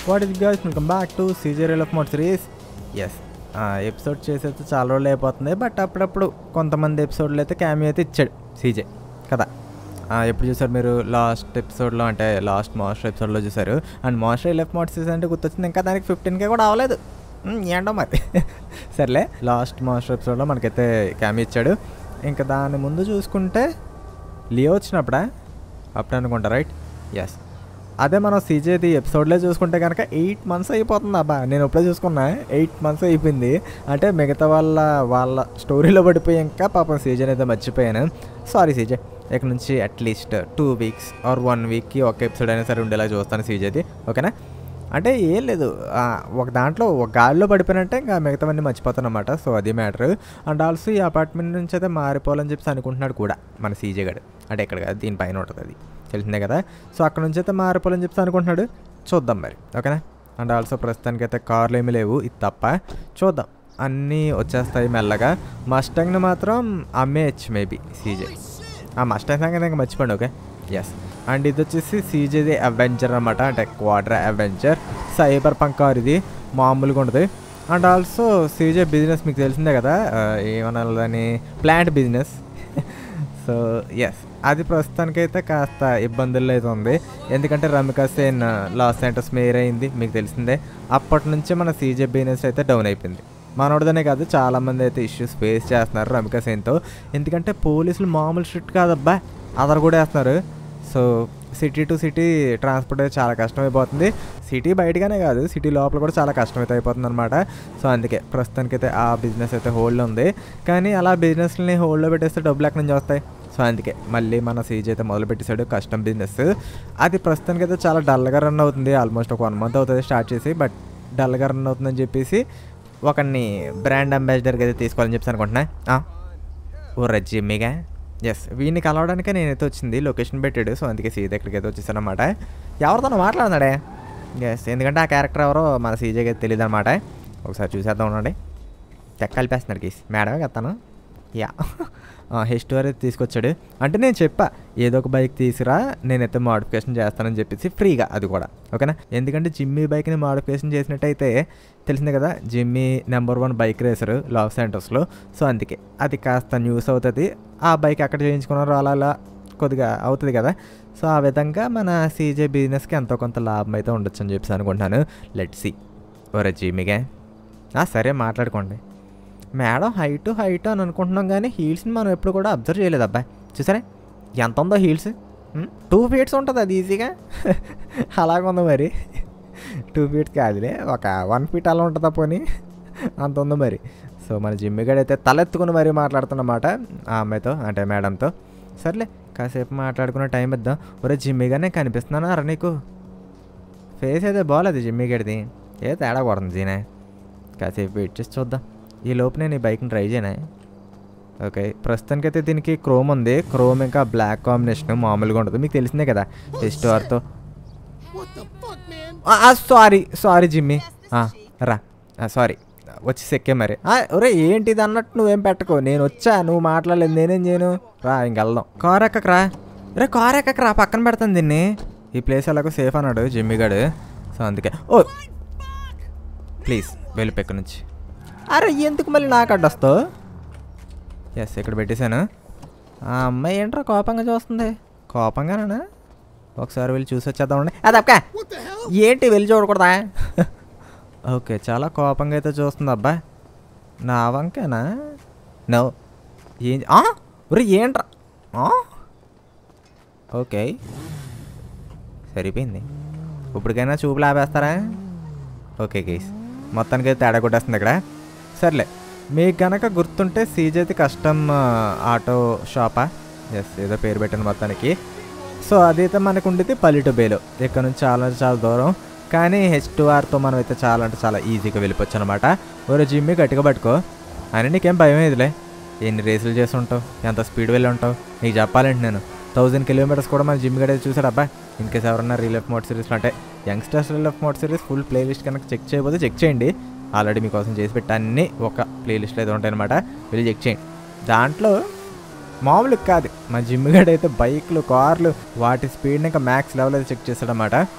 What is guys welcome back to సీజరియల్ of mod series yes episode చేసేది చాలా రోజులు అయిపోతుంది బట్ అప్పుడప్పుడు కొంతమంది ఎపిసోడ్లు అయితే క్యామియో అయితే ఇచ్చాడు సీజే కదా ఆ, ఎప్పుడు చూసారు మీరు లాస్ట్ ఎపిసోడ్లో అంటే లాస్ట్ మాస్టర్ ఎపిసోడ్లో చూసారు అండ్ మాస్టర్ ఎలెఫ్ మోడ్ సీజన్ అంటే గుర్తొచ్చింది ఇంకా దానికి ఫిఫ్టీన్కే కూడా అవ్వలేదు మ్, ఏంటో మరి సర్లే లాస్ట్ మాస్టర్ ఎపిసోడ్లో మనకైతే క్యామియో ఇచ్చాడు ఇంకా దాని ముందు చూసుకుంటే లియో వచ్చినప్పుడా అప్పుడు అనుకుంటా రైట్ ఎస్ అదే మనం సీజేది ఎపిసోడ్లో చూసుకుంటే కనుక ఎయిట్ మంత్స్ అయిపోతుంది అబ్బా నేను ఇప్పుడే చూసుకున్నా ఎయిట్ మంత్స్ అయిపోయింది అంటే మిగతా వాళ్ళ వాళ్ళ స్టోరీలో పడిపోయి ఇంకా పాపం సీజన్ అయితే మర్చిపోయాను సారీ సీజే ఇక నుంచి at least two weeks or one వీక్కి ఒక ఎపిసోడ్ అయినా సరే ఉండేలా చూస్తాను సీజేది ఓకేనా అంటే ఏం లేదు ఆ, ఒక దాంట్లో ఒక గాలిలో పడిపోయినట్టే ఇంకా మిగతావన్నీ మర్చిపోతాను అనమాట సో అది మ్యాటర్ అండ్ ఆల్సో ఈ అపార్ట్మెంట్ నుంచి అయితే మారిపోవాలని చెప్పి అనుకుంటున్నాడు కూడా మన సీజే గడు అంటే ఇక్కడ కాదు దీనిపైన ఉంటుంది అది తెలిసిందే కదా సో అక్కడ నుంచి అయితే మారిపోవాలని చెప్పి అనుకుంటున్నాడు చూద్దాం మరి ఓకేనా అండ్ ఆల్సో ప్రస్తుతానికి అయితే కార్లు ఏమీ లేవు ఇది తప్ప చూద్దాం అన్నీ వచ్చేస్తాయి మెల్లగా మస్టంగ్ని మాత్రం అమ్మేయచ్చు మేబీ సీజే ఆ మస్టంగ్ సంగతి ఇంకా మర్చిపోండి ఓకే ఎస్ అండ్ ఇది వచ్చేసి సీజేది అవెంజర్ అనమాట అంటే క్వాడ్రా అవెంజర్ సైబర్ పంకార్ ఇది మామూలుగా ఉంటుంది అండ్ ఆల్సో సీజే బిజినెస్ మీకు తెలిసిందే కదా ఆ, ఏమనాలని ప్లాంట్ బిజినెస్ సో ఎస్ అది ప్రస్తుతానికైతే కాస్త ఇబ్బందుల్లో అయితే ఉంది ఎందుకంటే రమికా సేన్ లాస్ సెంటర్స్ మేయర్ అయింది మీకు తెలిసిందే అప్పటి నుంచి మన సీజే బిజినెస్ అయితే డౌన్ అయిపోయింది మనోడదనే కాదు చాలామంది అయితే ఇష్యూస్ ఫేస్ చేస్తున్నారు రమికా సేన్తో ఎందుకంటే పోలీసులు మామూలు స్ట్రిక్ట్ కాదబ్బా అదర్ కూడా వేస్తున్నారు so city to city transport అయితే చాలా కష్టమైపోతుంది సిటీ బయటగానే కాదు సిటీ లోపల కూడా చాలా కష్టమైతే అయిపోతుంది అనమాట సో అందుకే ప్రస్తుతానికైతే ఆ బిజినెస్ అయితే హోల్డ్ ఉంది కానీ అలా బిజినెస్ని హోల్డ్లో పెట్టేస్తే డబ్బులు ఎక్కడి నుంచి వస్తాయి సో అందుకే మళ్ళీ మన సీజ్ అయితే మొదలు పెట్టేశాడు కస్టమ్ బిజినెస్ అది ప్రస్తుతానికి అయితే చాలా డల్గా రన్ అవుతుంది ఆల్మోస్ట్ ఒక వన్ మంత్ అవుతుంది స్టార్ట్ చేసి బట్ డల్గా రన్ అవుతుందని చెప్పేసి ఒకరిని బ్రాండ్ అంబాసిడర్కి అయితే తీసుకోవాలని చెప్పి అనుకుంటున్నా ఆ, ఓ రజ్జిమ్మిగా ఎస్ వీడిని కలవడానికే నేనైతే వచ్చింది లొకేషన్ పెట్టాడు సో అందుకే సీ దగ్గరికి అయితే వచ్చేసాను అనమాట ఎవరితో మాట్లాడుతున్నాడే ఎస్ ఎందుకంటే ఆ క్యారెక్టర్ ఎవరో మన సీజేకి అయితే తెలియదు అనమాట ఒకసారి చూసేద్దాం ఉండండి తెక్క కలిపేస్తున్నారు కేసు మేడమే కత్తాను యా హెస్టోర్ అయితే తీసుకొచ్చాడు అంటే నేను చెప్పా ఏదో ఒక బైక్ తీసుకురా నేనైతే మాడిఫికేషన్ చేస్తానని చెప్పేసి ఫ్రీగా అది కూడా ఓకేనా ఎందుకంటే జిమ్మీ బైక్ని మాడిఫికేషన్ చేసినట్టయితే తెలిసిందే కదా Jimmy number one bike racer Los సెంటర్స్లో సో అందుకే అది కాస్త న్యూస్ అవుతుంది ఆ బైక్ అక్కడ చేయించుకున్నారు అలా అలా కొద్దిగా అవుతుంది కదా సో ఆ విధంగా మన సీజే బిజినెస్కి ఎంతో కొంత లాభం అయితే ఉండొచ్చు అని చెప్పేసి అనుకుంటున్నాను లెట్ సి ఒరే జిమ్మిగా ఆ, సరే మాట్లాడుకోండి మేడం హైట్ హైట్ అని అనుకుంటున్నాం కానీ హీల్స్ని మనం ఎప్పుడు కూడా అబ్జర్వ్ చేయలేదు అబ్బాయి చూసారా ఎంత ఉందో హీల్స్ టూ ఫీట్స్ ఉంటుంది అది ఈజీగా అలాగుంది మరి టూ ఫీట్స్ కాదులే ఒక వన్ ఫీట్ అలా ఉంటుందా పోనీ అంత ఉందో మరి సో మన జిమ్మిగాడు అయితే తలెత్తుకుని మరీ మాట్లాడుతున్నమాట ఆ అమ్మాయితో అంటే మేడంతో సర్లే కాసేపు మాట్లాడుకునే టైం ఇద్దాం ఒరే జిమ్మిగానే కనిపిస్తున్నానా రా నీకు ఫేస్ అయితే బాగాలేదు జిమ్మిగాడిది ఏ తేడా కొడుతుంది జీనే కాసేపు వెయిట్ చేసి చూద్దాం ఈ లోపు నేను ఈ బైక్ని ట్రై చేయనా ఓకే ప్రస్తుతానికైతే దీనికి క్రోమ్ ఉంది క్రోమ్ ఇంకా బ్లాక్ కాంబినేషన్ మామూలుగా ఉంటుంది మీకు తెలిసిందే కదా స్టోర్తో What the fuck, man? Sorry sorry Jimmy ఆ, రా సారీ వచ్చి సెక్కే మరి ఆ, ఒరే ఏంటి ఇది అన్నట్టు నువ్వేం పెట్టుకో నేను వచ్చా నువ్వు మాట్లాడలేదు నేనేం చేయను రా ఇంక వెళ్దాం కార్ ఎక్కకరా రే కార్ ఎక్కకరా పక్కన పెడతాను దీన్ని ఈ ప్లేస్ ఎలాగో సేఫ్ అన్నాడు జిమ్మిగాడు సో అందుకే ఓ ప్లీజ్ వెళ్ళిపో ఇక్కడ నుంచి అరే ఎందుకు మళ్ళీ నాకు అడ్డొస్తావు ఎస్ ఇక్కడ పెట్టేశాను ఆ అమ్మాయి ఏంట్రా కోపంగా చూస్తుంది కోపంగానా ఒకసారి వెళ్ళి చూసి వచ్చేద్దామండి అదక్క What the hell? ఏంటి వెళ్ళి చూడకూడదా ఓకే చాలా కోపంగా అయితే చూస్తుంది అబ్బా నా వంకేనా నో ఏం ఆ? ఒరే ఏంట్రా ఆ? ఓకే సరిపోయింది ఇప్పటికైనా చూపులు ఆపేస్తారా ఓకే గైస్ మొత్తానికి అయితే తేడా కొట్టేస్తుంది ఇక్కడ సర్లే మీకు గనక గుర్తుంటే సీజేది కస్టమ్ ఆటో షాపా ఎస్ ఏదో పేరు పెట్టాను మొత్తానికి సో అదైతే మనకు ఉండేది పల్లెటూ బేలో ఇక్కడ నుంచి చాలా అంటే చాలా దూరం కానీ హెచ్ టూ ఆర్తో మనం అయితే చాలా అంటే చాలా ఈజీగా వెళ్ళిపోవచ్చు అనమాట ఓరో జిమ్మి గట్టిగా పట్టుకో అని నీకేం భయం ఏదిలే ఎన్ని రేసులు చేసి ఉంటావు ఎంత స్పీడ్ వెళ్ళి ఉంటావు నీకు చెప్పాలంటే నేను థౌజండ్ కిలోమీటర్స్ కూడా మన జిమ్ గడే చూసాడు అబ్బా ఇన్కేస్ ఎవరన్నా రీల్ ఆఫ్ మోడ్ సిరీస్లో అంటే youngsters real of mod series full playlist కనుక చెక్ చేయకపోతే చెక్ చేయండి ఆల్రెడీ మీకోసం చేసి పెట్టి అన్నీ ఒక ప్లేలిస్ట్లో అయితే ఉంటాయన్నమాట వెళ్ళి చెక్ చేయండి దాంట్లో మామూలు కాదు మా జిమ్ గడ్ అయితే బైక్లు కార్లు వాటి స్పీడ్ని ఇంకా మ్యాక్స్ లెవెల్ అయితే చెక్ చేస్తాడనమాట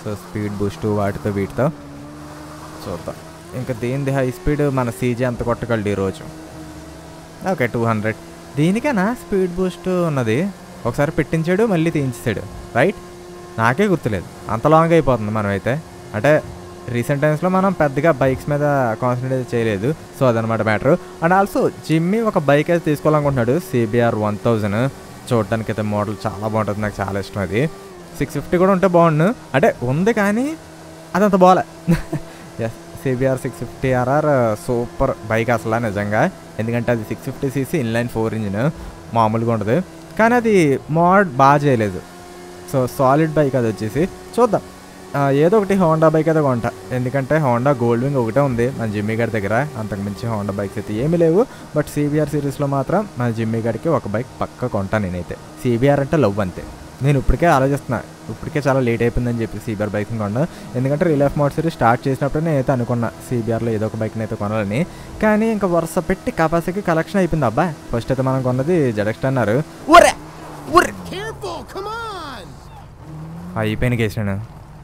సో స్పీడ్ బూస్ట్ వాటితో వీటితో చూద్దాం ఇంకా దీనిది హై స్పీడ్ మన సీజీ అంత కొట్టగలడు ఈరోజు ఓకే టూ హండ్రెడ్ దీనికేనా స్పీడ్ బూస్ట్ ఉన్నది ఒకసారి పెట్టించాడు మళ్ళీ తీయించాడు రైట్ నాకే గుర్తులేదు అంత లాంగ్ అయిపోతుంది మనమైతే అంటే రీసెంట్ టైమ్స్లో మనం పెద్దగా బైక్స్ మీద కాన్సన్ట్రేట్ చేయలేదు సో అదనమాట మ్యాటర్ అండ్ ఆల్సో జిమ్మి ఒక బైక్ అయితే తీసుకోవాలనుకుంటున్నాడు సిబిఆర్ వన్ థౌజండ్ చూడడానికి అయితే మోడల్ చాలా బాగుంటుంది నాకు చాలా ఇష్టం అది సిక్స్ ఫిఫ్టీ కూడా ఉంటే బాగుండు అంటే ఉంది కానీ అదంత బాగాలే yes CBR six fifty RR super bike అసలు నిజంగా ఎందుకంటే అది six fifty CC inline four engine మామూలుగా ఉండదు కానీ అది మోడ్ బాగా చేయలేదు సో సాలిడ్ బైక్ అది వచ్చేసి చూద్దాం ఆ, ఏదో ఒకటి హోండా బైక్ అయితే కొంటా ఎందుకంటే హోండా గోల్డ్ వింగ్ ఒకటే ఉంది మన జిమ్మీ గారి దగ్గర అంతకుమించి హోండా బైక్స్ అయితే ఏమీ లేవు బట్ సిబిఆర్ సిరీస్లో మాత్రం మన జిమ్మీ గారికి ఒక బైక్ పక్క కొంటా నేనైతే సిబిఆర్ అంటే లవ్ అంతే నేను ఇప్పటికే ఆలోచిస్తున్నా ఇప్పటికే చాలా లేట్ అయిపోయిందని చెప్పి సిబిఆర్ బైక్ కొన్నా ఎందుకంటే real life mod series start చేసినప్పుడు నేనైతే అనుకున్నా సిబిఆర్లో ఏదో ఒక బైక్ని అయితే కొనాలని కానీ ఇంకా వరుస పెట్టి కపాసికి కలెక్షన్ అయిపోయింది అబ్బా ఫస్ట్ అయితే మనం కొన్నది జడక్స్ట్ అన్నారు ఊరే ఊరే Careful, come on! అయిపోయిన కేసు నేను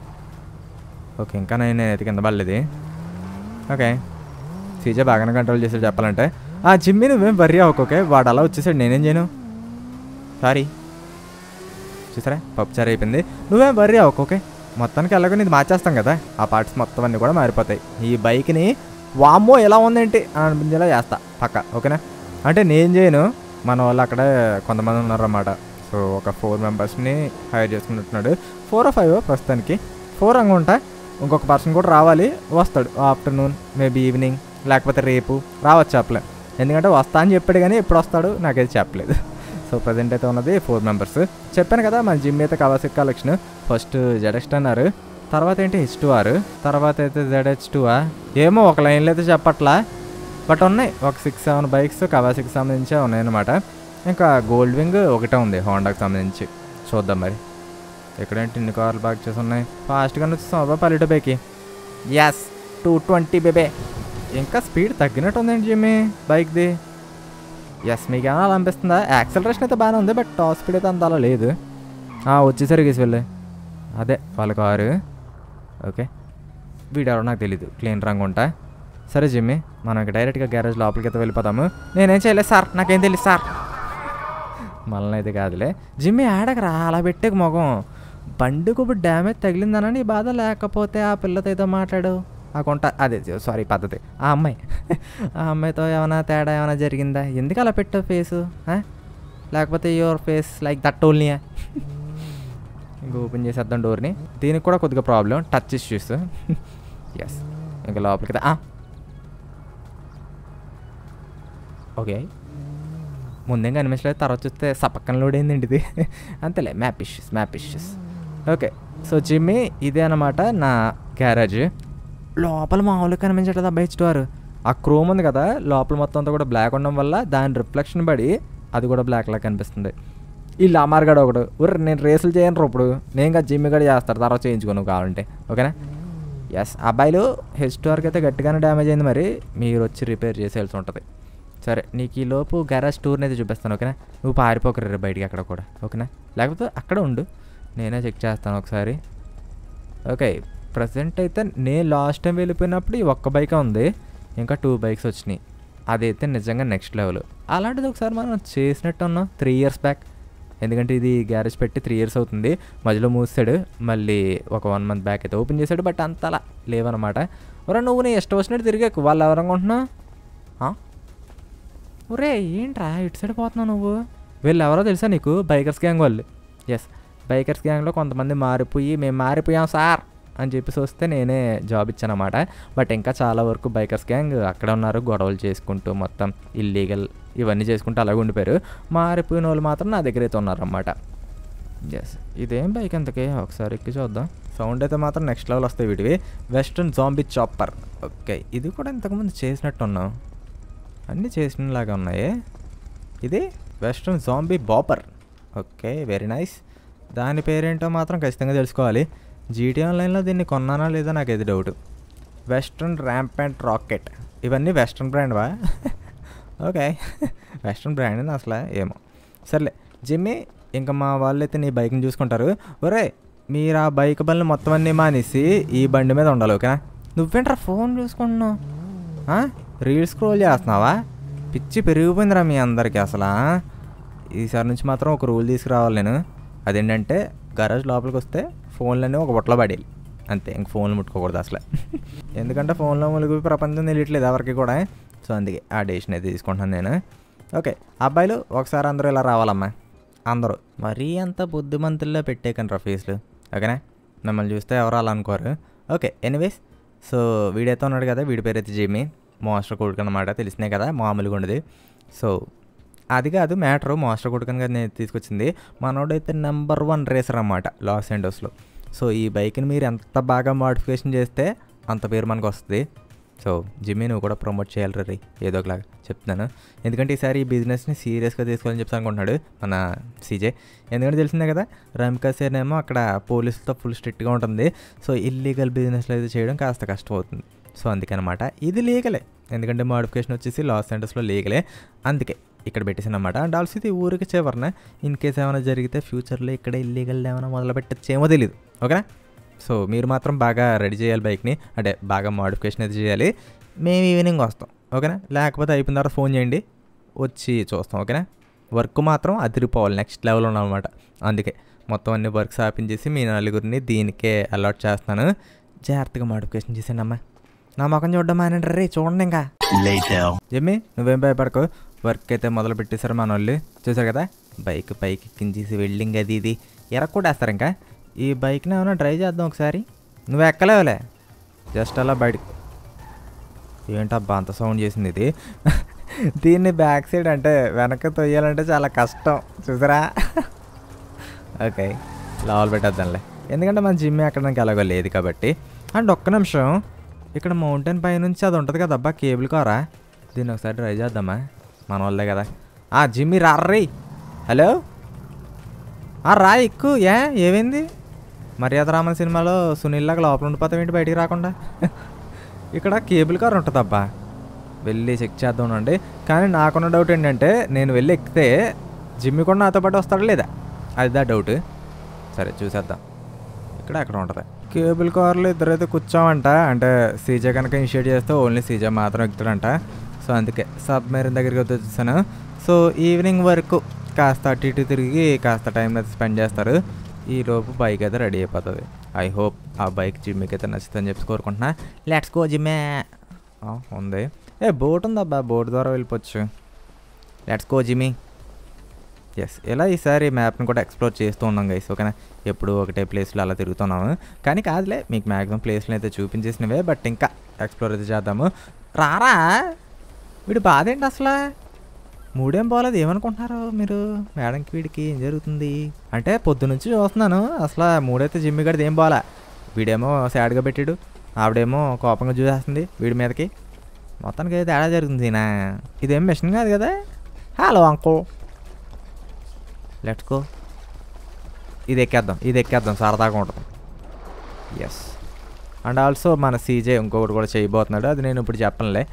ఓకే ఇంకా నేను నేనైతే కింద పడలేదు ఓకే సీజే బాగానే కంట్రోల్ చేసాడు చెప్పాలంటే ఆ జిమ్మి నువ్వేం వర్రీ అవ్వకు ఓకే వాడు అలా వచ్చేసాడు నేనేం చేయను సారీ చూసారా పప్పుచారు అయిపోయింది నువ్వేం వర్రీ అవ్వకు ఓకే మొత్తానికి ఎలాగో ఇది మార్చేస్తాం కదా ఆ పార్ట్స్ మొత్తం అన్నీ కూడా మారిపోతాయి ఈ బైక్ని వామ్మో ఎలా ఉందేంటి అని అనిపించేలా చేస్తా పక్క ఓకేనా అంటే నేను చేయను మన వాళ్ళు అక్కడే కొంతమంది ఉన్నారన్నమాట సో ఒక ఫోర్ మెంబర్స్ని హైర్ చేసుకున్నట్టున్నాడు ఫోర్ ఆర్ ఫైవ్ ప్రస్తుతానికి ఫోర్ అనుకుంటా ఇంకొక పర్సన్ కూడా రావాలి వస్తాడు ఆఫ్టర్నూన్ మేబీ ఈవినింగ్ లేకపోతే రేపు రావచ్చు చెప్పలే ఎందుకంటే వస్తా అని చెప్పాడు కానీ ఎప్పుడు వస్తాడు నాకైతే చెప్పలేదు సో ప్రజెంట్ అయితే ఉన్నది ఫోర్ మెంబర్స్ చెప్పాను కదా మన జిమ్ అయితే కవాసిక్ కలెక్షన్ ఫస్ట్ జెడెక్స్ట్ అన్నారు తర్వాత ఏంటి హెచ్ టూ ఆర్ తర్వాత అయితే జెడ్హెచ్ టూ ఆ ఏమో ఒక లైన్లో అయితే చెప్పట్లా బట్ ఉన్నాయి ఒక సిక్స్ సెవెన్ బైక్స్ కవాసికి సంబంధించే ఉన్నాయన్నమాట ఇంకా గోల్డ్ వింగ్ ఒకటే ఉంది హోండాకి సంబంధించి చూద్దాం మరి ఎక్కడేంటి ఇన్ని కార్లు పార్క్ చేసి ఉన్నాయి ఫాస్ట్గా వచ్చేసాం అబ్బా పల్లెట బైకి ఎస్ టూ ట్వంటీ బేబే ఇంకా స్పీడ్ తగ్గినట్టు ఉందండి జిమ్మి బైక్ది ఎస్ మీకు ఏమైనా అలా అనిపిస్తుందా యాక్సలరేషన్ అయితే బాగానే ఉంది బట్ టాప్ స్పీడ్ అయితే అంత అలా లేదు ఆ, వచ్చేసరికి గీసి వెళ్ళే అదే వాళ్ళ కారు ఓకే వీడెవరో నాకు తెలీదు క్లీన్ రంగు ఉంటా సరే జిమ్మి మనం ఇక డైరెక్ట్గా గ్యారేజ్ లోపలికి అయితే వెళ్ళిపోతాము నేనేం చేయలేదు సార్ నాకేం తెలియదు సార్ మనల్ని అయితే కాదులే జిమ్మి ఆడకరా అలా పెట్టే మొగం బండికి ఇప్పుడు డ్యామేజ్ తగిలిందనని నీ బాధ లేకపోతే ఆ పిల్లతో ఏదో మాట్లాడు ఆ కొంట అదే సారీ పద్ధతి ఆ అమ్మాయి ఆ అమ్మాయితో ఏమైనా తేడా ఏమైనా జరిగిందా ఎందుకు అలా పెట్టావు ఫేసు లేకపోతే యువర్ ఫేస్ లైక్ దట్ ఓన్లీయా ఇంకా ఓపెన్ చేసేద్దాం డోర్ని దీనికి కూడా కొద్దిగా ప్రాబ్లం టచ్ ఇష్యూస్ ఎస్ ఇంకా లోపలికి రా- ఆ. ఓకే ముందేం కనిపించలేదు తర్వాత చూస్తే సపక్కన లోడ్ అయిందండి ఇది అంతేలే map issues map issues okay so Jimmy ఇదే అనమాట నా గ్యారేజ్ లోపల మామూలుగా కనిపించట్లేదు అబ్బాయి స్టోర్ ఆ క్రోమ్ ఉంది కదా లోపల మొత్తం అంతా కూడా బ్లాక్ ఉండడం వల్ల దాని రిఫ్లెక్షన్ పడి అది కూడా బ్లాక్ లా కనిపిస్తుంది ఈ లామార్గాడు ఒకడు ఊర్ర నేను రేసులు చేయను రా ఇప్పుడు నేను కదా జిమ్మి కూడా చేస్తాడు తర్వాత చేయించుకో నువ్వు కావాలంటే ఓకేనా ఎస్ అబ్బాయిలు హెచ్ టూర్కి అయితే గట్టిగానే డ్యామేజ్ అయింది మరి మీరు వచ్చి రిపేర్ చేసేయాల్సి ఉంటుంది సరే నీకు ఈ లోపు గ్యారేజ్ టూర్ని అయితే చూపిస్తాను ఓకేనా నువ్వు పారిపోకరు బయటికి అక్కడ కూడా ఓకేనా లేకపోతే అక్కడ ఉండు నేనే చెక్ చేస్తాను ఒకసారి ఓకే ప్రజెంట్ అయితే నేను లాస్ట్ టైం వెళ్ళిపోయినప్పుడు ఈ ఒక్క బైక్ ఉంది ఇంకా టూ బైక్స్ వచ్చినాయి అదైతే నిజంగా నెక్స్ట్ లెవెల్ అలాంటిది ఒకసారి మనం చేసినట్టు ఉన్నాం త్రీ ఇయర్స్ బ్యాక్ ఎందుకంటే ఇది గ్యారేజ్ పెట్టి త్రీ ఇయర్స్ అవుతుంది మధ్యలో మూసాడు మళ్ళీ ఒక వన్ మంత్ బ్యాక్ అయితే ఓపెన్ చేశాడు బట్ అంత అలా లేవన్నమాట ఒరే నువ్వు నీ ఇష్టం వచ్చినట్టు తిరిగాకు వాళ్ళు ఎవరనుకుంటున్నావు ఒరే ఏంట్రా ఇటు సైడ్ పోతున్నావు నువ్వు వీళ్ళు ఎవరో తెలుసా నీకు బైకర్స్ గ్యాంగ్ వాళ్ళు ఎస్ బైకర్స్ గ్యాంగ్లో కొంతమంది మారిపోయి మేము మారిపోయాం సార్ అని చెప్పేసి వస్తే నేనే జాబ్ ఇచ్చానమాట బట్ ఇంకా చాలా వరకు బైకర్స్ గ్యాంగ్ అక్కడ ఉన్నారు గొడవలు చేసుకుంటూ మొత్తం ఇల్లీగల్ ఇవన్నీ చేసుకుంటూ అలాగే ఉండిపోయారు మారిపోయిన వాళ్ళు మాత్రం నా దగ్గర అయితే ఉన్నారన్నమాట ఎస్ ఇదేం బైక్ ఎంతకే ఒకసారి ఎక్కి చూద్దాం సౌండ్ అయితే మాత్రం నెక్స్ట్ లెవెల్ వస్తాయి వీటివి వెస్ట్రన్ జాంబీ చాపర్ ఓకే ఇది కూడా ఇంతకుముందు చేసినట్టు ఉన్నాం అన్నీ చేసినలాగా ఉన్నాయి ఇది western zombie chopper okay very nice దాని పేరేంటో మాత్రం ఖచ్చితంగా తెలుసుకోవాలి జీటీ ఆన్లైన్లో దీన్ని కొన్నానా లేదా నాకు ఇది doubt western ramp and rocket ఇవన్నీ వెస్ట్రన్ బ్రాండ్వా ఓకే వెస్ట్రన్ బ్రాండ్ అసలు ఏమో సర్లే జిమ్మి ఇంకా మా వాళ్ళు అయితే నీ బైక్ని చూసుకుంటారు ఒరే మీరు ఆ బైక్ బండ్లు మొత్తం అన్నీ మానేసి ఈ బండి మీద ఉండాలి ఓకేనా నువ్వేంట్రా ఫోన్ చూసుకుంటున్నావు ఆ? రీల్స్ స్క్రోల్ చేస్తున్నావా పిచ్చి పెరిగిపోయిందిరా మీ అందరికీ అసలు ఆ? ఈసారి నుంచి మాత్రం ఒక రూల్ తీసుకురావాలి నేను అదేంటంటే గరాజ్ లోపలికి వస్తే ఫోన్లన్నీ ఒక బుట్టలో పడేయాలి అంతే ఇంక ఫోన్లు ముట్టుకోకూడదు అసలు ఎందుకంటే ఫోన్లో ములుగు ప్రపంచం తెలియట్లేదు ఎవరికి కూడా సో అందుకే ఆ డెసిషన్ అయితే తీసుకుంటున్నాను నేను ఓకే అబ్బాయిలు ఒకసారి అందరూ ఇలా రావాలమ్మా అందరూ మరీ అంత బుద్ధిమంతుల్లో పెట్టేకండి రా ఫేస్లు ఓకేనా మిమ్మల్ని చూస్తే ఎవరు అలా అనుకోరు ఓకే ఎనీవేస్ సో వీడైతే ఉన్నాడు కదా వీడి పేరు అయితే జిమ్మి మాస్టర్ కొడుకు అనమాట తెలిసినే కదా మామూలుగా ఉండదు సో అది కాదు మ్యాటర్ మాస్టర్ కొడుకుని కదా నేను తీసుకొచ్చింది మనోడైతే నెంబర్ వన్ రేసర్ అన్నమాట లాస్ ఏండోస్లో సో ఈ బైక్ని మీరు ఎంత బాగా మోడిఫికేషన్ చేస్తే అంత పేరు మనకు వస్తుంది సో జిమ్మి నువ్వు కూడా ప్రమోట్ చేయాలి రీ ఏదో ఒకలాగా చెప్తున్నాను ఎందుకంటే ఈసారి ఈ బిజినెస్ని సీరియస్గా తీసుకోవాలని చెప్పి అనుకుంటున్నాడు మన సీజే ఎందుకంటే తెలిసిందే కదా రమికా సేన్ ఏమో అక్కడ పోలీసులతో ఫుల్ స్ట్రిక్ట్గా ఉంటుంది సో ఇల్లీగల్ బిజినెస్లో అయితే చేయడం కాస్త కష్టం అవుతుంది సో అందుకనమాట ఇది లీగలే ఎందుకంటే మోడిఫికేషన్ వచ్చేసి లాస్ సెంటర్స్లో లీగలే అందుకే ఇక్కడ పెట్టేసాను అనమాట అండ్ ఆల్సో ఇది ఊరికి చివరన ఇన్ కేస్ ఏమైనా జరిగితే ఫ్యూచర్లో ఇక్కడ ఇల్లీగల్ ఏమైనా మొదలు పెట్టచ్చేమో తెలియదు ఓకేనా సో మీరు మాత్రం బాగా రెడీ చేయాలి బైక్ని అంటే బాగా మోడిఫికేషన్ అయితే చేయాలి మేము ఈవినింగ్ వస్తాం ఓకేనా లేకపోతే అయిపోయిన తర్వాత ఫోన్ చేయండి వచ్చి చూస్తాం ఓకేనా వర్క్ మాత్రం అదిరిపోవాలి నెక్స్ట్ లెవెల్ ఉన్నమాట అందుకే మొత్తం అన్ని వర్క్స్ ఆపించేసి మీ నలుగురిని దీనికే అలాట్ చేస్తున్నాను జాగ్రత్తగా మోడిఫికేషన్ చేసాను అమ్మా నా ముఖం చూడడం మానండి రే చూడండి ఇంకా Later. జమ్మి నువ్వేం భయపడకు వర్క్ అయితే మొదలు పెట్టేశారు మన వాళ్ళు చూసారు కదా బైక్ పైకి ఎక్కించేసి వెల్డింగ్ అది ఇది ఎరక్కొడేస్తారు ఇంకా ఈ బైక్ని ఏమైనా డ్రైవ్ చేద్దాం ఒకసారి నువ్వు ఎక్కలేవులే జస్ట్ అలా బయటకు ఏంటబ్బా అంత సౌండ్ చేసింది ఇది దీన్ని బ్యాక్ సైడ్ అంటే వెనక తొయ్యాలంటే చాలా కష్టం చూసారా ఓకే లోపల పెట్టేద్దాంలే ఎందుకంటే మన జిమ్ ఎక్కడానికి ఎలాగో లేదు కాబట్టి అండ్ ఒక్క నిమిషం ఇక్కడ మౌంటైన్ పై నుంచి అది ఉంటుంది కదా అబ్బా కేబుల్ కారా దీన్ని ఒకసారి ట్రై చేద్దామా మన వాళ్ళే కదా ఆ జిమ్మి రార్రీ హలో ఆ రా ఎక్కువ ఏ ఏమైంది మర్యాద రామన్ సినిమాలో సునీల్ లాగా లోపల ఉండిపోతాం ఏంటి బయటికి రాకుండా ఇక్కడ కేబుల్ కార్ ఉంటుంది అబ్బా వెళ్ళి చెక్ చేద్దాం అండి కానీ నాకున్న డౌట్ ఏంటంటే నేను వెళ్ళి ఎక్కితే జిమ్మి కూడా నాతో పాటు వస్తాడా లేదా అది దా డౌట్ సరే చూసేద్దాం ఇక్కడ అక్కడ ఉంటుంది కేబుల్ కార్లో ఇద్దరైతే కూర్చోమంట అంటే సీజే కనుక ఇనిషియేట్ చేస్తే ఓన్లీ సీజే మాత్రం ఎక్కుతాడంట సో అందుకే సబ్మెరీన్ దగ్గరికి వచ్చేసాను సో ఈవినింగ్ వరకు కాస్త అటు ఇటు తిరిగి కాస్త టైం అయితే స్పెండ్ చేస్తారు ఈ లోపు బైక్ అయితే రెడీ అయిపోతుంది ఐ హోప్ ఆ బైక్ జిమ్మికి అయితే నచ్చుతుందని చెప్పి కోరుకుంటున్నా లెట్స్ గో జిమ్మే ఆ, ఉంది ఏ బోట్ ఉందబ్బా బోట్ ద్వారా వెళ్ళిపోవచ్చు లెట్స్ గో జిమ్మి ఎస్ ఇలా ఈసారి మ్యాప్ని కూడా ఎక్స్ప్లోర్ చేస్తూ ఉన్నాం గైస్ ఓకేనా ఎప్పుడు ఒకటే ప్లేస్లో అలా తిరుగుతున్నాము కానీ కాదులే మీకు మ్యాక్సిమం ప్లేస్లు అయితే చూపించేసినవే బట్ ఇంకా ఎక్స్ప్లోర్ అయితే చేద్దాము రారా వీడు బాధ ఏంటి అసలు మూడేం పోలేదు ఏమనుకుంటున్నారు మీరు మేడంకి వీడికి ఏం జరుగుతుంది అంటే పొద్దునుంచి చూస్తున్నాను అసలు మూడైతే జిమ్మి గడిది ఏం పోలా వీడేమో సాడ్గా పెట్టాడు ఆవిడేమో కోపంగా చూసేస్తుంది వీడి మీదకి మొత్తానికి అయితే తేడా జరుగుతుంది నా ఇదేం మిషన్ కాదు కదా హలో అంకో లెట్స్ గో ఇది ఎక్కేద్దాం ఇది ఎక్కేద్దాం సరదాగా ఉంటుంది ఎస్ అండ్ ఆల్సో మన సీజే ఇంకొకటి కూడా చేయబోతున్నాడు అది నేను ఇప్పుడు చెప్పనులే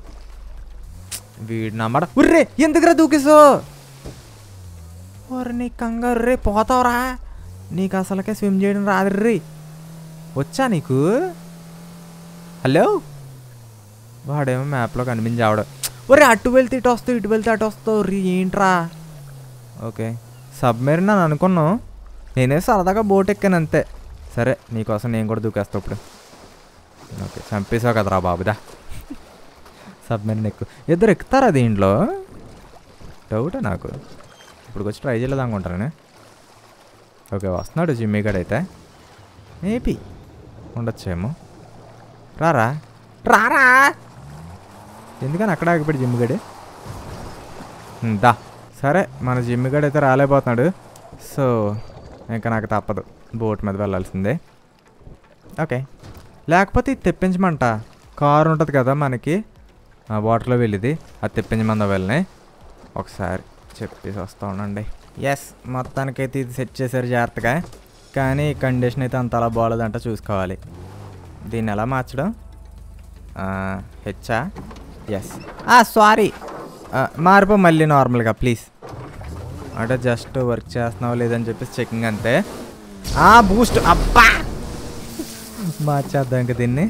వీడు నమ్మడ ఉర్రే ఎందుకురా దూకిసో ఓరే నీ కంగారు రే పోతావురా నీకు అసలుకే స్విమ్ చేయడం రాదు రే వచ్చా నీకు హలో వాడేమో మ్యాప్లో కనిపించి ఆవిడ ఒరే అటు వెళ్తే ఇటు వస్తావు ఇటు వెళ్తే అటు వస్తావు రీ ఏంట్రా ఓకే సబ్మెరీన్ అని అనుకున్నాం నేనే సరదాగా బోట్ ఎక్కాను అంతే సరే నీకోసం నేను కూడా దూకేస్తా ఇప్పుడు ఓకే చంపేసావు కదరా బాబుదా సబ్మెరీన్ ఎక్కువ ఇద్దరు ఎక్కుతారా దీంట్లో డౌటే నాకు ఇప్పుడు వచ్చి ట్రై చేయలేదు అనుకుంటాను ఓకే వస్తున్నాడు జిమ్మీ గడ్ అయితే మేబీ ఉండొచ్చేమో రారా రారా ఎందుకని అక్కడ ఆగిపోయాడు జిమ్ గడి దా సరే మన జిమ్ గడి అయితే రాలేకపోతున్నాడు సో ఇంకా నాకు తప్పదు బోట్ మీద వెళ్ళాల్సిందే ఓకే లేకపోతే ఇది తెప్పించమంట కారు ఉంటుంది కదా మనకి ఆ వాటర్లో వెళ్ళిది అది తెప్పించమందా వెళ్ళని ఒకసారి చెప్పేసి వస్తా ఉండండి ఎస్ మొత్తానికైతే ఇది సెట్ చేశారు జాగ్రత్తగా కానీ కండిషన్ అయితే అంత అలా బాగోలేదంట చూసుకోవాలి దీన్ని ఎలా మార్చడం హెచ్చా ఎస్ సారీ మారిపో మళ్ళీ నార్మల్గా ప్లీజ్ అంటే జస్ట్ వర్క్ చేస్తున్నావు లేదని చెప్పేసి చెకింగ్ అంతే ఆ బూస్ట్ అబ్బా మార్చేద్దాం ఇంక దీన్ని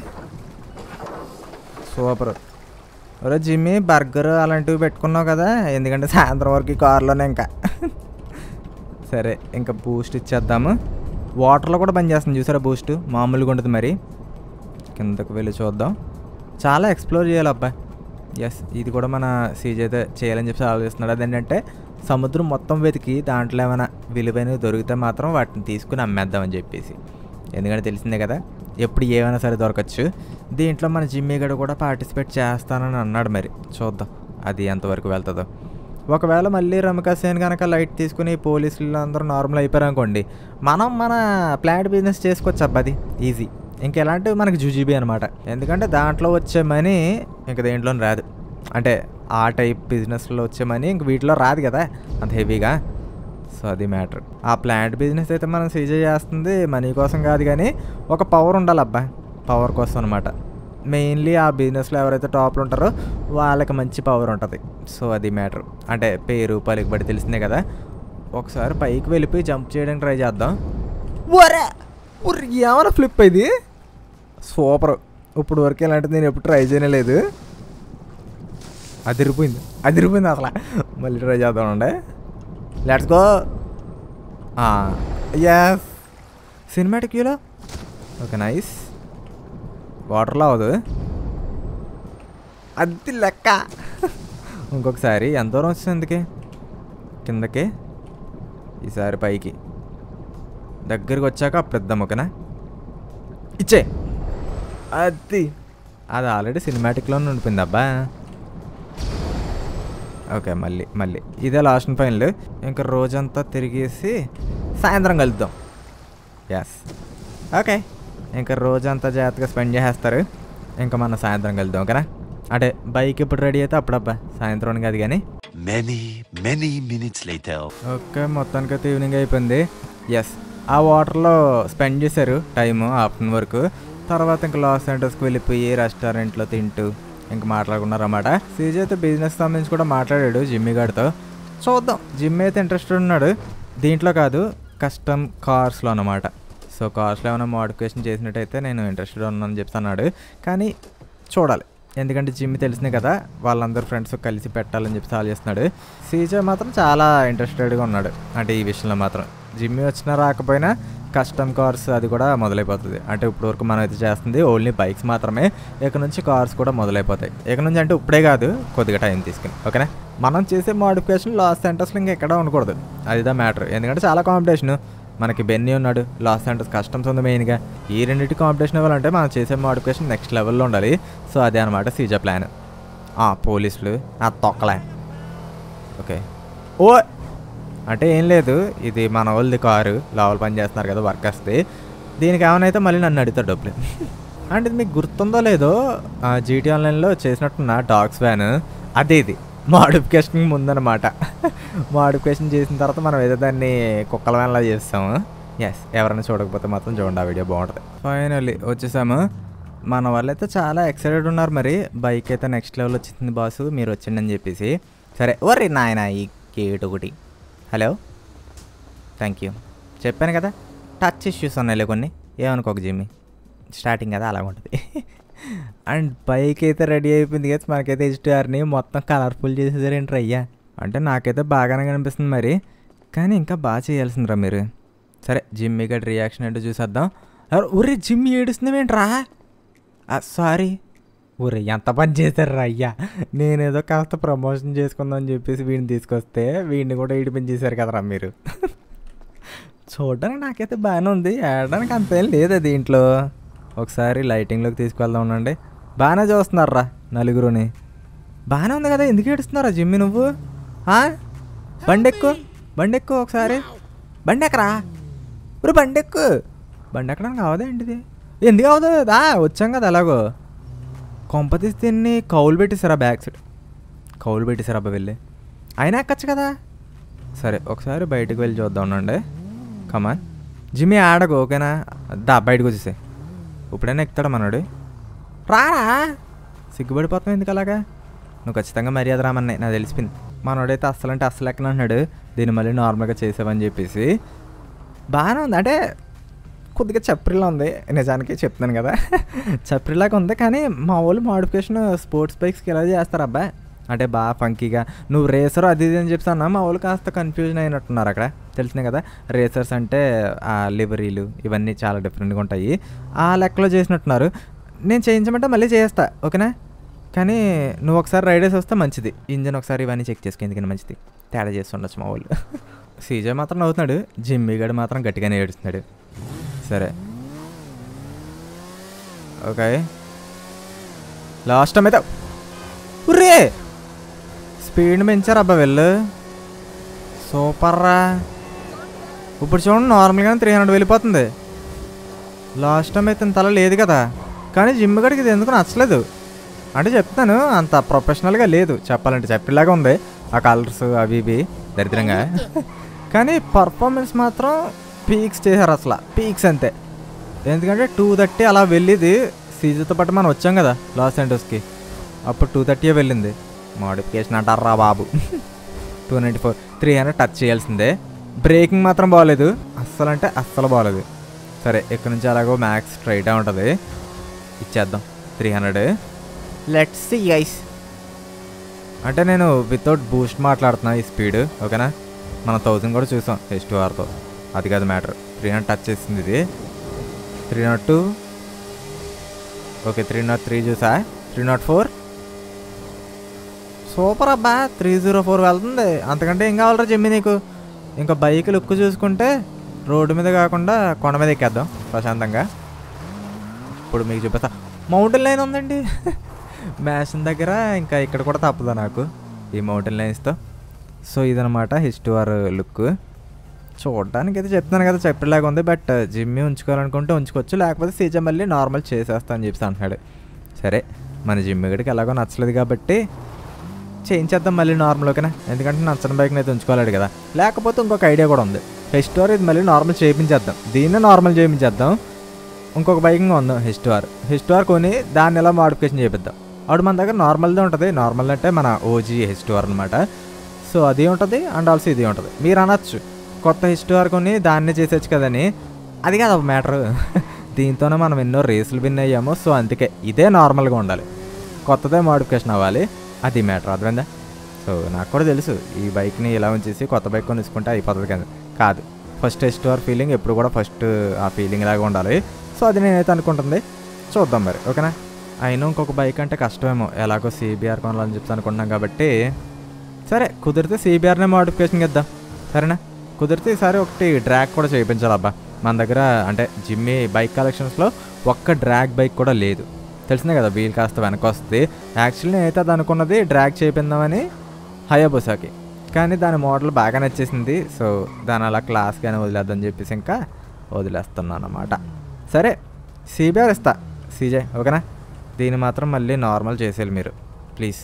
సూపర్ ఒరే జిమ్మి బర్గర్ అలాంటివి పెట్టుకున్నావు కదా ఎందుకంటే సాయంత్రం వరకు ఈ కార్లోనే ఇంకా సరే ఇంకా బూస్ట్ ఇచ్చేద్దాము వాటర్లో కూడా పనిచేస్తుంది చూసారా బూస్ట్ మామూలుగా ఉంటుంది మరి కిందకు వెళ్ళి చూద్దాం చాలా ఎక్స్ప్లోర్ చేయాలి అబ్బాయి ఎస్ ఇది కూడా మన సీజ్ అయితే చేయాలని చెప్పి ఆలోచిస్తున్నాడు అదేంటంటే సముద్రం మొత్తం వెతికి దాంట్లో ఏమైనా విలువైనవి దొరికితే మాత్రం వాటిని తీసుకుని అమ్మేద్దామని చెప్పేసి ఎందుకంటే తెలిసిందే కదా ఎప్పుడు ఏమైనా సరే దొరకచ్చు దీంట్లో మన జిమ్మీ గడు కూడా పార్టిసిపేట్ చేస్తానని అన్నాడు మరి చూద్దాం అది ఎంతవరకు వెళ్తుందో ఒకవేళ మళ్ళీ రమకాసేన్ కనుక లైట్ తీసుకుని పోలీసులు అందరూ నార్మల్ అయిపోయారు అనుకోండి మనం మన ప్లాంట్ బిజినెస్ చేసుకోవచ్చు అబ్బాది ఈజీ ఇంకెలాంటివి మనకి జుజీబీ అనమాట ఎందుకంటే దాంట్లో వచ్చే మనీ ఇంక దేంట్లో రాదు అంటే ఆ టైప్ బిజినెస్లో వచ్చే మనీ ఇంక వీటిలో రాదు కదా అంత హెవీగా సో అది మ్యాటర్ ఆ ప్లాంట్ బిజినెస్ అయితే మనం సీజే చేస్తుంది మనీ కోసం కాదు కానీ ఒక పవర్ ఉండాలి అబ్బా పవర్ కోసం అనమాట మెయిన్లీ ఆ బిజినెస్లో ఎవరైతే టాప్లు ఉంటారో వాళ్ళకి మంచి పవర్ ఉంటుంది సో అది మ్యాటర్ అంటే పేరు పలుకుబడి తెలిసిందే కదా ఒకసారి పైకి వెళ్ళిపోయి జంప్ చేయడానికి ట్రై చేద్దాం ఒరే ఒరే ఏమైనా ఫ్లిప్ ఇది సూపర్ ఇప్పుడు వరకు ఇలాంటిది నేను ఎప్పుడు ట్రై చేయలేదు అదిరిపోయింది అదిరిపోయింది అసలు మళ్ళీ ట్రై చేద్దాం ఉండే లెట్స్ గో ఎస్ సినిమాటిక్ వ్యూలో ఓకే నైస్ వాటర్లో అవ్వదు అది లెక్క ఇంకొకసారి ఎంత దూరం వచ్చింది అందుకే కిందకి ఈసారి పైకి దగ్గరికి వచ్చాక అప్పుడు ఇద్దాం ఓకేనా ఇచ్చే అది అది ఆల్రెడీ సినిమాటిక్లోనే ఉండిపోయింది అబ్బా ఓకే మళ్ళీ మళ్ళీ ఇదే లాస్ట్ ఫైనల్ ఇంకా రోజంతా తిరిగేసి సాయంత్రం కలుద్దాం ఎస్ ఓకే ఇంకా రోజంతా జాగ్రత్తగా స్పెండ్ చేసేస్తారు ఇంకా మనం సాయంత్రం కలుద్దాం ఓకేనా అంటే బైక్ ఇప్పుడు రెడీ అయితే అప్పుడబ్బా సాయంత్రం కాదు కానీ Many, many minutes later. Okay మొత్తానికి అయితే ఈవినింగ్ అయిపోయింది ఎస్ ఆ వాటర్లో స్పెండ్ చేశారు టైము ఆఫ్టర్నూన్ వరకు తర్వాత ఇంకా లాస్ సెంటర్స్కి వెళ్ళిపోయి రెస్టారెంట్లో తింటూ ఇంకా మాట్లాడుకున్నారన్నమాట సీజీ అయితే బిజినెస్ సంబంధించి కూడా మాట్లాడాడు జిమ్మీ గారితో చూద్దాం జిమ్మీ అయితే ఇంట్రెస్టెడ్ ఉన్నాడు దీంట్లో కాదు కస్టమ్ కార్స్లో అన్నమాట సో కార్స్లో ఏమైనా మోడిఫికేషన్ చేసినట్టయితే నేను ఇంట్రెస్టెడ్ ఉన్నానని చెప్తే అన్నాడు కానీ చూడాలి ఎందుకంటే జిమ్ తెలిసిందే కదా వాళ్ళందరూ ఫ్రెండ్స్ కలిసి పెట్టాలని చెప్పి ఆలోచిస్తున్నాడు సీజే మాత్రం చాలా ఇంట్రెస్టెడ్గా ఉన్నాడు అంటే ఈ విషయంలో మాత్రం జిమ్ వచ్చినా రాకపోయినా కస్టమ్ కార్స్ అది కూడా మొదలైపోతుంది అంటే ఇప్పుడు వరకు మనం అయితే చేస్తుంది ఓన్లీ బైక్స్ మాత్రమే ఇక నుంచి కార్స్ కూడా మొదలైపోతాయి ఇక నుంచి అంటే ఇప్పుడే కాదు కొద్దిగా టైం తీసుకుని ఓకేనా మనం చేసే మోడిఫికేషన్ లాస్ సెంటర్స్లో ఇంకా ఎక్కడ ఉండకూడదు అది దా మ్యాటర్ ఎందుకంటే చాలా కాంపిటీషన్ మనకి బెన్నీ ఉన్నాడు లాస్ సెంటర్స్ కస్టమ్స్ ఉంది మెయిన్గా ఈ రెండింటి కాంపిటీషన్ ఇవ్వాలంటే మనం చేసే మోడిఫికేషన్ నెక్స్ట్ లెవెల్లో ఉండాలి సో అదే అనమాట సీజా ప్లాన్ పోలీసులు ఆ తొక్కలే ఓకే ఓ అంటే ఏం లేదు ఇది మన వాళ్ళది కారు లోపల పని చేస్తున్నారు కదా వర్కర్స్ది దీనికి ఏమైనా అయితే మళ్ళీ నన్ను అడుగుతాడు డబ్బులు అంటే ఇది మీకు గుర్తుందో లేదో జీటీ ఆన్లైన్లో చేసినట్టున్న డాగ్స్ వ్యాన్ అదే ఇది మోడిఫికేషన్ ముందనమాట మోడిఫికేషన్ చేసిన తర్వాత మనం ఏదో దాన్ని కుక్కల వ్యాన్లా చేస్తాము ఎస్ ఎవరైనా చూడకపోతే మాత్రం చూడండి ఆ వీడియో బాగుంటుంది ఫైనల్లీ వచ్చేసాము మన వాళ్ళైతే చాలా ఎక్సైటెడ్ ఉన్నారు మరి బైక్ అయితే నెక్స్ట్ లెవెల్ వచ్చింది బాసు మీరు వచ్చిండి అని చెప్పేసి సరే ఓరి నాయన ఈ గేట్ ఒకటి హలో థ్యాంక్ యూ చెప్పాను కదా టచ్ ఇష్యూస్ ఉన్నాయిలే కొన్ని ఏమనుకోక జిమ్మి స్టార్టింగ్ కదా అలా ఉంటుంది అండ్ బైక్ అయితే రెడీ అయిపోయింది కదా మనకైతే హెచ్టీఆర్ని మొత్తం కలర్ఫుల్ చేసేసారేంటి అయ్యా అంటే నాకైతే బాగానే కనిపిస్తుంది మరి కానీ ఇంకా బాగా చేయాల్సిందిరా మీరు సరే జిమ్మి గడి రియాక్షన్ ఏంటో చూసేద్దాం ఒరే జిమ్మి ఏడుస్తున్నావేంట్రా సారీ ఊరే ఎంత పని చేశారు అయ్యా నేనేదో కాస్త ప్రమోషన్ చేసుకుందాం అని చెప్పేసి వీడిని తీసుకొస్తే వీడిని కూడా ఈడిపించేశారు కదరా మీరు చూడడానికి నాకైతే బాగానే ఉంది ఆడడానికి అంతేం లేదు దీంట్లో ఒకసారి లైటింగ్లోకి తీసుకెళ్దాం ఉండండి బాగానే చూస్తున్నారా నలుగురుని బాగానే ఉంది కదా ఎందుకు ఏడుస్తున్నారా జిమ్మి నువ్వు ఆ? బండెక్కు బండెక్కు ఒకసారి బండెక్కరా ఇప్పుడు బండెక్కు బండి ఎక్కడానికి అవదా ఏంటిది ఎందుకు అవదు దా వచ్చాం కదా ఎలాగో కొంపతీసి దీన్ని కౌలు పెట్టేశారా బ్యాక్ సైడ్ కౌలు పెట్టేశారా అబ్బా వెళ్ళి అయినా ఎక్కచ్చు కదా సరే ఒకసారి బయటకు వెళ్ళి చూద్దాం ఉండండి కమాన్ జిమ్మి ఆడకు ఓకేనా దా బయటకు వచ్చేసాయి ఇప్పుడైనా ఎక్కుతాడా మనోడు రారా సిగ్గుపడిపోతాం ఎందుకు అలాగా నువ్వు ఖచ్చితంగా మర్యాద రామన్నాయి నాకు తెలిసిపోయింది మనోడైతే అస్సలంటే అస్సలు ఎక్కన అంటున్నాడు దీన్ని మళ్ళీ నార్మల్గా చేసావని చెప్పేసి బాగానే ఉంది అంటే కొద్దిగా చప్రిలా ఉంది నిజానికి చెప్తున్నాను కదా చప్రిలాగా ఉంది కానీ మా వాళ్ళు మోడిఫికేషన్ స్పోర్ట్స్ బైక్స్కి ఎలా చేస్తారు అబ్బా అంటే బాగా ఫంకీగా నువ్వు రేసర్ అది ఇది అని చెప్తాను మా వాళ్ళు కాస్త కన్ఫ్యూజన్ అయినట్టున్నారు అక్కడ తెలిసినాయి కదా రేసర్స్ అంటే ఆ లివరీలు ఇవన్నీ చాలా డిఫరెంట్గా ఉంటాయి ఆ లెక్కలో చేసినట్టున్నారు నేను చేయించమంటే మళ్ళీ చేస్తా ఓకేనా కానీ నువ్వు ఒకసారి రైడర్స్ వస్తే మంచిది ఇంజన్ ఒకసారి ఇవన్నీ చెక్ చేసుకో ఎందుకని మంచిది తేడా చేసి ఉండొచ్చు మా వాళ్ళు సీజే మాత్రం నవ్వుతున్నాడు జిమ్మీ గడు మాత్రం గట్టిగానే ఏడుస్తున్నాడు సరే ఓకే లాస్ట్ టైం అయితే ఉర్రే స్పీడ్ పెంచారు అబ్బా వెళ్ళు సూపర్ రా ఇప్పుడు చూడండి నార్మల్గానే త్రీ హండ్రెడ్ వెళ్ళిపోతుంది లాస్ట్ టైం అయితే ఇంత అలా లేదు కదా కానీ జిమ్ గడికి ఇది ఎందుకు నచ్చలేదు అంటే చెప్తాను అంత ప్రొఫెషనల్గా లేదు చెప్పాలంటే చెప్పేలాగా ఉంది ఆ కలర్స్ అవి ఇవి దరిద్రంగా కానీ పర్ఫార్మెన్స్ మాత్రం పీక్స్ చేశారు అసలు పీక్స్ అంతే ఎందుకంటే టూ థర్టీ అలా వెళ్ళింది సీజన్తో పాటు మనం వచ్చాం కదా లాస్ ఏంటోస్కి అప్పుడు టూ థర్టీ వెళ్ళింది మోడిఫికేషన్ అంటారా బాబు two ninety four three hundred touch చేయాల్సిందే బ్రేకింగ్ మాత్రం బాగాలేదు అస్సలు అంటే అస్సలు బాగాలేదు సరే ఇక్కడ నుంచి అలాగో మ్యాక్స్ స్ట్రైట్గా ఉంటుంది ఇచ్చేద్దాం త్రీ హండ్రెడ్ లెట్స్ సి ఐస్ అంటే నేను వితౌట్ బూస్ట్ మాట్లాడుతున్నా ఈ స్పీడ్ ఓకేనా మన థౌజండ్ కూడా చూసాం హెచ్ టూ ఆర్తో అది కాదు మ్యాటర్ త్రీ హండ్రెడ్ టచ్ చేసింది ఇది three nought two okay three nought three చూసా త్రీ నాట్ ఫోర్ సూపర్ అబ్బా త్రీ జీరో ఫోర్ వెళ్తుంది అంతకంటే ఏం కావాలరా జమ్మి నీకు ఇంకా బైక్ లుక్ చూసుకుంటే రోడ్డు మీద కాకుండా కొండ మీద ఎక్కేద్దాం ప్రశాంతంగా ఇప్పుడు మీకు చూపిస్తా మౌంటైన్ లైన్ ఉందండి మ్యాషన్ దగ్గర ఇంకా ఇక్కడ కూడా తప్పదా నాకు ఈ మౌంటైన్ లైన్స్తో సో ఇదనమాట హిస్టువర్ లుక్ చూడడానికి అయితే చెప్తున్నాను కదా చెప్పేలాగా ఉంది బట్ జిమ్మి ఉంచుకోవాలనుకుంటే ఉంచుకోవచ్చు లేకపోతే సీజన్ మళ్ళీ నార్మల్ చేసేస్తా అని చెప్పి అంటున్నాడు సరే మన జిమ్ గడికి ఎలాగో నచ్చలేదు కాబట్టి చేయించేద్దాం మళ్ళీ నార్మల్ ఓకేనా ఎందుకంటే నచ్చని బైక్ని అయితే ఉంచుకోలేడు కదా లేకపోతే ఇంకొక ఐడియా కూడా ఉంది హెస్టోర్ ఇది మళ్ళీ నార్మల్ చేయించేద్దాం దీన్నే నార్మల్ చేయించేద్దాం ఇంకొక బైక్ ఉందాం హెస్టోర్ హెస్టోర్ కొని దాన్ని ఎలా మాడిఫికేషన్ చేపిద్దాం అప్పుడు మన దగ్గర నార్మల్దే ఉంటుంది నార్మల్ అంటే మన ఓజీ హెస్టోర్ అనమాట సో అది ఉంటుంది అండ్ ఆల్సో ఇది ఉంటుంది మీరు అనొచ్చు కొత్త హిస్టోర్ కొని దాన్నే చేసేచ్చు కదని అది కాదు మ్యాటర్ దీంతోనే మనం ఎన్నో రేసులు విన్ అయ్యాము సో అందుకే ఇదే నార్మల్గా ఉండాలి కొత్తదే మోడిఫికేషన్ అవ్వాలి అది మ్యాటర్ అర్థమైందా సో నాకు కూడా తెలుసు ఈ బైక్ని ఇలా ఉంచేసి కొత్త బైక్ కొని తీసుకుంటే అయిపోతుంది కదా కాదు ఫస్ట్ స్టోర్ ఫీలింగ్ ఎప్పుడు కూడా ఫస్ట్ ఆ ఫీలింగ్ లాగా ఉండాలి సో అది నేనైతే అనుకుంటుంది చూద్దాం మరి ఓకేనా అయినా ఇంకొక బైక్ అంటే కష్టమేమో ఎలాగో సిబిఆర్ కొనాలని చెప్పి అనుకుంటున్నాం కాబట్టి సరే కుదిరితే సిబిఆర్నే మోడిఫికేషన్ ఇద్దాం సరేనా కుదిరితే ఈసారి ఒకటి డ్రాగ్ కూడా చేయించాలి అబ్బా మన దగ్గర అంటే జిమ్మి బైక్ కలెక్షన్స్లో ఒక్క డ్రాగ్ బైక్ కూడా లేదు తెలిసిందే కదా వీల్ కాస్త వెనక వస్తుంది యాక్చువల్లీ నేనైతే అది అనుకున్నది డ్రాగ్ చేయిందామని హయాబుసాకి కానీ దాని మోడల్ బాగా నచ్చేసింది సో దాని అలా క్లాస్గానే వదిలేద్దని చెప్పేసి ఇంకా వదిలేస్తున్నాను అన్నమాట సరే సిబిఆర్ ఇస్తా సీజే ఓకేనా దీన్ని మాత్రం మళ్ళీ నార్మల్ చేసేయాలి మీరు ప్లీజ్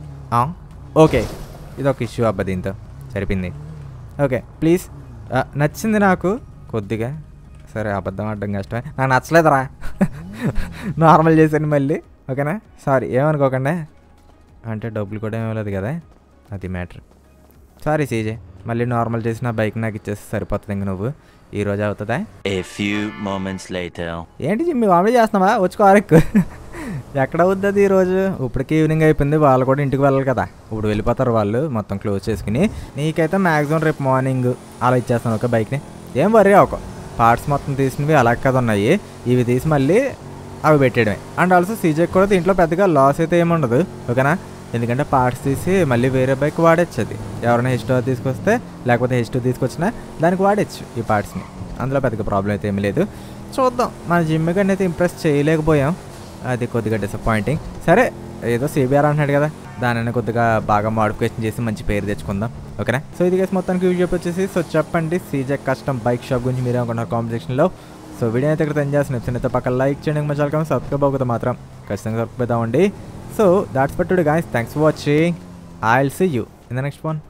ఓకే ఇది ఒక ఇష్యూ అబ్బా దీంతో సరిపోయింది ఓకే ప్లీజ్ నచ్చింది నాకు కొద్దిగా సరే అబద్ధం ఆడడం కష్టమే నాకు నచ్చలేదురా నార్మల్ చేశాను మళ్ళీ ఓకేనా సారీ ఏమనుకోకండి అంటే డబ్బులు కూడా ఏమీ లేదు కదా అది మ్యాటర్ సారీ సీజే మళ్ళీ నార్మల్ చేసిన బైక్ నాకు ఇచ్చేస్తే సరిపోతుంది ఇంక నువ్వు ఈ రోజు అవుతుందా A few moments later. ఏంటి జిమ్మి కామెడీ చేస్తున్నావా వచ్చి కారెక్కు ఎక్కడ అవుద్ది అది ఈరోజు ఇప్పటికి ఈవినింగ్ అయిపోయింది వాళ్ళు కూడా ఇంటికి వెళ్ళాలి కదా ఇప్పుడు వెళ్ళిపోతారు వాళ్ళు మొత్తం క్లోజ్ చేసుకుని నీకైతే మ్యాక్సిమం రేపు మార్నింగ్ అలా ఇచ్చేస్తాను ఒక బైక్ని ఏం వరీ ఒక పార్ట్స్ మొత్తం తీసినవి అలా కదా ఉన్నాయి ఇవి తీసి మళ్ళీ అవి పెట్టేయడమే అండ్ ఆల్సో సీజెక్ కూడా దీంట్లో పెద్దగా లాస్ అయితే ఏముండదు ఓకేనా ఎందుకంటే పార్ట్స్ తీసి మళ్ళీ వేరే బైక్ వాడచ్చు అది ఎవరైనా హెచ్ తీసుకొస్తే లేకపోతే హెచ్ తీసుకొచ్చినా దానికి వాడచ్చు ఈ పార్ట్స్ని అందులో పెద్దగా ప్రాబ్లం అయితే ఏమీ లేదు చూద్దాం మన జిమ్ గడిని అయితే ఇంప్రెస్ చేయలేకపోయాం అది కొద్దిగా డిసప్పాయింటింగ్ సరే ఏదో సిబిఆర్ అంటున్నాడు కదా దానిని కొద్దిగా బాగా మోడిఫికేషన్ చేసి మంచి పేరు తెచ్చుకుందాం ఓకేనా సో ఇది కేసు మొత్తానికి వీడియో వచ్చేసి సో చెప్పండి సీజెక్ కస్టమ్ బైక్ షాప్ గురించి మీరు అనుకున్నారు కామెంట్ సెక్షన్లో సో వీడియో అయితే ఇక్కడ ఎంజాయ్ చేసిన ఎపిసోడ్ అయితే పక్కన లైక్ చేయండి మధ్య సబ్స్క్రైబ్ అవుతుంది మాత్రం ఖచ్చితంగా సబ్స్క్రైబ్ అవుతామండి so that's but today guys thanks for watching I will see you in the next one